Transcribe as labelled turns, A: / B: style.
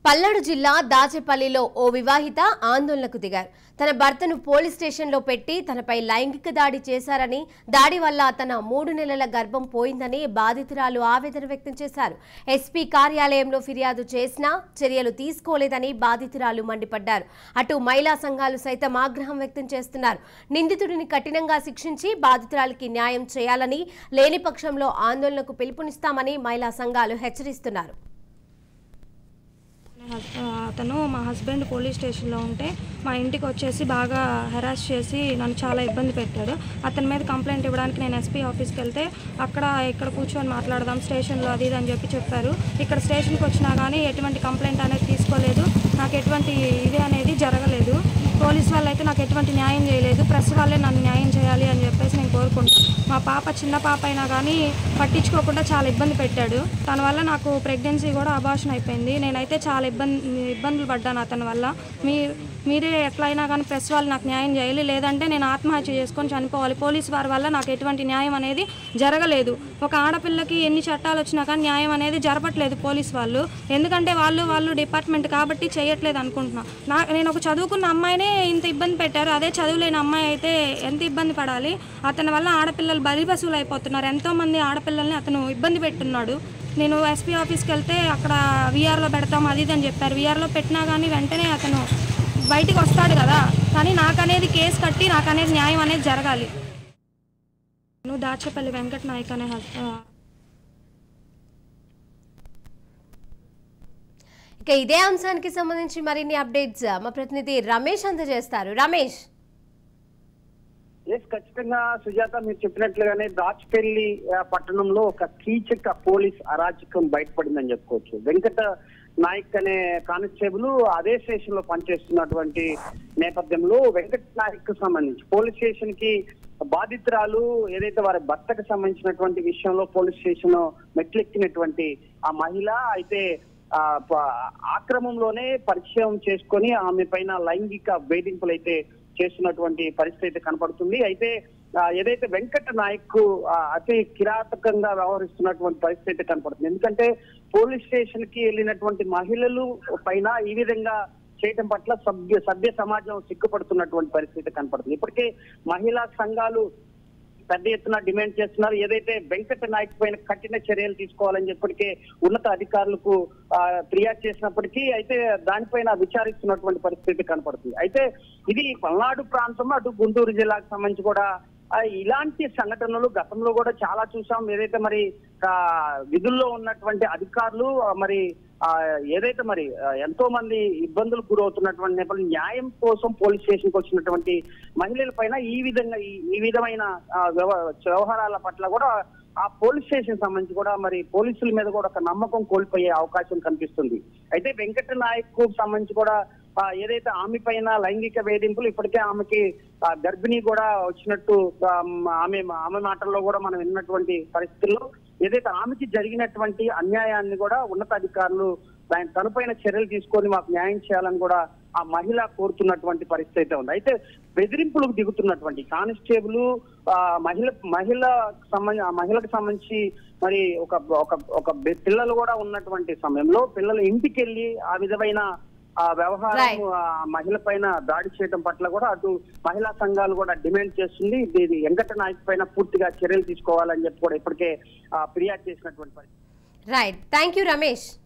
A: పల్నాడు జిల్లా దాచేపల్లిలో ఓ వివాహిత ఆందోళనకు దిగారు తన భర్తను పోలీస్ స్టేషన్లో పెట్టి తనపై లైంగిక దాడి చేశారని దాడి వల్ల తన మూడు నెలల గర్భం పోయిందని బాధితురాలు ఆవేదన వ్యక్తం చేశారు ఎస్పీ కార్యాలయంలో ఫిర్యాదు చేసినా చర్యలు తీసుకోలేదని బాధితురాలు మండిపడ్డారు అటు మహిళా సంఘాలు సైతం ఆగ్రహం వ్యక్తం చేస్తున్నారు నిందితుడిని కఠినంగా శిక్షించి బాధితురాలికి న్యాయం చేయాలని లేని పక్షంలో ఆందోళనకు పిలుపునిస్తామని మహిళా సంఘాలు హెచ్చరిస్తున్నారు
B: హస్- అతను మా హస్బెండ్ పోలీస్ స్టేషన్లో ఉంటే మా ఇంటికి వచ్చేసి బాగా హెరాస్ చేసి నన్ను చాలా ఇబ్బంది పెట్టాడు అతని మీద కంప్లైంట్ ఇవ్వడానికి నేను ఎస్పీ ఆఫీస్కి వెళ్తే అక్కడ ఇక్కడ కూర్చొని మాట్లాడదాం స్టేషన్లో అది ఇది అని చెప్పి చెప్పారు ఇక్కడ స్టేషన్కి వచ్చినా కానీ ఎటువంటి కంప్లైంట్ అనేది తీసుకోలేదు నాకు ఎటువంటి ఇది అనేది జరగలేదు పోలీస్ వాళ్ళు అయితే నాకు ఎటువంటి న్యాయం చేయలేదు ప్రెస్ వాళ్ళే నన్ను న్యాయం చేయాలి అని చెప్పేసి నేను కోరుకుంటున్నాను మా పాప చిన్న పాప అయినా కానీ పట్టించుకోకుండా చాలా ఇబ్బంది పెట్టాడు తన వల్ల నాకు ప్రెగ్నెన్సీ కూడా అబార్షన్ అయిపోయింది నేనైతే చాలా ఇబ్బంది ఇబ్బందులు పడ్డాను అతని వల్ల మీ మీరే ఎట్లయినా కానీ ప్రెస్ వాళ్ళు నాకు న్యాయం చేయాలి లేదంటే నేను ఆత్మహత్య చేసుకొని చనిపోవాలి పోలీస్ వారి వల్ల నాకు ఎటువంటి న్యాయం అనేది జరగలేదు ఒక ఆడపిల్లకి ఎన్ని చట్టాలు వచ్చినా కానీ న్యాయం అనేది జరపట్లేదు పోలీస్ వాళ్ళు ఎందుకంటే వాళ్ళు వాళ్ళు డిపార్ట్మెంట్ కాబట్టి చేయట్లేదు అనుకుంటున్నా నా నేను ఒక చదువుకున్న అమ్మాయినే ఇంత ఇబ్బంది పెట్టారు అదే చదువులేని అమ్మాయి అయితే ఎంత ఇబ్బంది పడాలి అతని వల్ల ఆడపిల్లలు బలిపశువులు అయిపోతున్నారు ఎంతోమంది ఆడపిల్లల్ని అతను ఇబ్బంది పెట్టున్నాడు నేను ఎస్పీ ఆఫీస్కి వెళ్తే అక్కడ వీఆర్లో పెడతాం అది ఇది అని చెప్పారు వీఆర్లో పెట్టినా కానీ వెంటనే అతను బయటికి వస్తాడు కదా కానీ నాకు అనేది కేసు కట్టి నాకు అనేది న్యాయం అనేది జరగాలి నువ్వు దాచేపల్లి వెంకట నాయక్ అనే హస్- ఆ,
A: ఇక ఇదే అంశానికి సంబంధించి మరిన్ని అప్డేట్స్ మా ప్రతినిధి రమేష్ అందజేస్తారు రమేష్
C: ఎస్ ఖచ్చితంగా సుజాత మీరు చెప్పినట్లుగానే దాచిపల్లి ఆ, పట్టణంలో ఒక కీచక పోలీస్ అరాచకం బయటపడిందని చెప్పుకోవచ్చు వెంకట నాయక్ అనే కానిస్టేబుల్ అదే స్టేషన్ లో పనిచేస్తున్నటువంటి నేపథ్యంలో వెంకట నాయక్ కు సంబంధించి పోలీస్ స్టేషన్ కి బాధితురాలు ఏదైతే వారి భర్తకు సంబంధించినటువంటి విషయంలో పోలీస్ స్టేషన్ మెట్లెక్కినటువంటి ఆ మహిళ అయితే ఆ ప- ఆక్రమంలోనే పరిచయం చేసుకొని ఆమె పైన లైంగిక వేధింపులు అయితే చేస్తున్నటువంటి పరిస్థితి అయితే కనపడుతుంది అయితే ఆ, ఏదైతే వెంకట నాయక్ ఆ, అతి కిరాతకంగా వ్యవహరిస్తున్నటువంటి పరిస్థితి అయితే కనపడుతుంది ఎందుకంటే పోలీస్ స్టేషన్ కి వెళ్ళినటువంటి మహిళలు పైన ఈ విధంగా చేయటం పట్ల సభ్య సభ్య సమాజం సిగ్గుపడుతున్నటువంటి పరిస్థితి కనపడుతుంది ఇప్పటికే మహిళా సంఘాలు పెద్ద ఎత్తున డిమాండ్ చేస్తున్నారు ఏదైతే వెంకట నాయక్ పైన కఠిన చర్యలు తీసుకోవాలని చెప్పటికే ఉన్నత అధికారులకు ఆ, ఫిర్యాదు చేసినప్పటికీ అయితే దానిపైన విచారిస్తున్నటువంటి పరిస్థితి కనపడుతుంది అయితే ఇది పల్నాడు ప్రాంతం అటు గుంటూరు జిల్లాకు సంబంధించి కూడా ఆ, ఇలాంటి సంఘటనలు గతంలో కూడా చాలా చూసాం ఏదైతే మరి ఆ, విధుల్లో ఉన్నటువంటి అధికారులు ఆ, మరి ఆ, ఏదైతే మరి ఆ, ఎంతో మంది ఇబ్బందులకు గురవుతున్నటువంటి నేపథ్యంలో న్యాయం కోసం పోలీస్ స్టేషన్ కి వచ్చినటువంటి మహిళల పైన ఈ విధంగా ఈ- ఈ విధమైన ఆ, వ్యవ- వ్యవహారాల పట్ల కూడా ఆ పోలీస్ స్టేషన్ సంబంధించి కూడా మరి పోలీసుల మీద కూడా ఒక నమ్మకం కోల్పోయే అవకాశం కనిపిస్తుంది అయితే వెంకట నాయక్ కు సంబంధించి కూడా ఆ, ఏదైతే ఆమె పైన లైంగిక వేధింపులు ఇప్పటికే ఆమెకి ఆ, గర్భిణీ కూడా వచ్చినట్టు ఆ, ఆమె ఆమె మాటల్లో కూడా మనం విన్నటువంటి పరిస్థితుల్లో ఏదైతే ఆమెకి జరిగినటువంటి అన్యాయాన్ని కూడా ఉన్నత అధికారులు దాని తనపైన చర్యలు తీసుకొని మాకు న్యాయం చేయాలని కూడా ఆ మహిళ కోరుతున్నటువంటి పరిస్థితి అయితే ఉంది అయితే బెదిరింపులకు దిగుతున్నటువంటి కానిస్టేబుల్ ఆ, మహిళ మహిళ సంబంధ ఆ మహిళకు సంబంధించి మరి ఒక ఒక ఒక బె- పిల్లలు కూడా ఉన్నటువంటి సమయంలో పిల్లలు ఇంటికి వెళ్ళి ఆ విధమైన ఆ వ్యవహారం
A: Right.
C: ఆ మహిళ పైన దాడి చేయడం పట్ల కూడా అటు మహిళా సంఘాలు కూడా డిమాండ్ చేస్తుంది ఇది ఇది వెంకట నాయక్ పైన పూర్తిగా చర్యలు తీసుకోవాలని చెప్పి కూడా ఇప్పటికే ఆ, ఫిర్యాదు చేసినటువంటి పరిస్థితి
A: రైట్ థ్యాంక్ యూ రమేష్